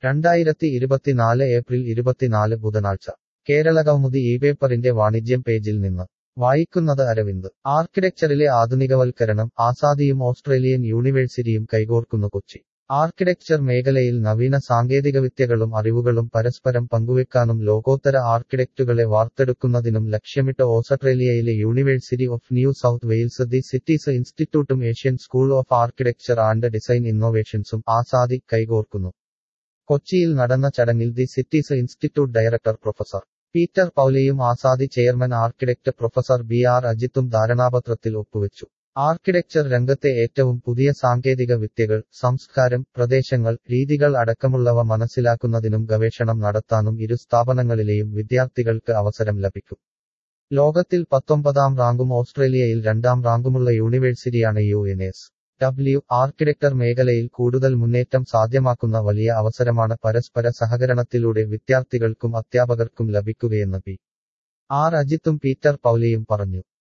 രണ്ടായിരത്തി ഇരുപത്തിനാല് ഏപ്രിൽ ഇരുപത്തിനാല് ബുധനാഴ്ച കേരള കൗമുദി ഈ പേപ്പറിന്റെ വാണിജ്യം പേജിൽ നിന്ന് വായിക്കുന്നത് അരവിന്ദ് ആർക്കിടെക്ചറിലെ ആധുനികവൽക്കരണം ആസാദിയും ഓസ്ട്രേലിയൻ യൂണിവേഴ്സിറ്റിയും കൈകോർക്കുന്നു കൊച്ചി ആർക്കിടെക്ചർ മേഖലയിൽ നവീന സാങ്കേതികവിദ്യകളും അറിവുകളും പരസ്പരം പങ്കുവെക്കാനും ലോകോത്തര ആർക്കിടെക്റ്റുകളെ വാർത്തെടുക്കുന്നതിനും ലക്ഷ്യമിട്ട് ഓസ്ട്രേലിയയിലെ University of New South Wales the Cities ഇൻസ്റ്റിറ്റ്യൂട്ടും Asian School of Architecture and Design ഇന്നോവേഷൻസും ആസാദി കൈകോർക്കുന്നു കൊച്ചിയിൽ നടന്ന ചടങ്ങിൽ the Cities Institute director professor Peter പൗലയും Asadi chairman architect professor B R അജിത്തും ധാരണാപത്രത്തിൽ ഒപ്പുവെച്ചു ആർക്കിടെക്ചർ രംഗത്തെ ഏറ്റവും പുതിയ സാങ്കേതിക വിദ്യകൾ സംസ്കാരം പ്രദേശങ്ങൾ രീതികൾ അടക്കമുള്ളവ മനസ്സിലാക്കുന്നതിനും ഗവേഷണം നടത്താനും ഇരു സ്ഥാപനങ്ങളിലെയും വിദ്യാർത്ഥികൾക്ക് അവസരം ലഭിക്കും ലോകത്തിൽ പത്തൊമ്പതാം റാങ്കും ഓസ്ട്രേലിയയിൽ രണ്ടാം റാങ്കുമുള്ള യൂണിവേഴ്സിറ്റിയാണ് U N S W architecture മേഖലയിൽ കൂടുതൽ മുന്നേറ്റം സാധ്യമാക്കുന്ന വലിയ അവസരമാണ് പരസ്പര സഹകരണത്തിലൂടെ വിദ്യാർത്ഥികൾക്കും അധ്യാപകർക്കും ലഭിക്കുകയെന്ന് പി ആർ അജിത്തും പീറ്റർ പൗലിയും പറഞ്ഞു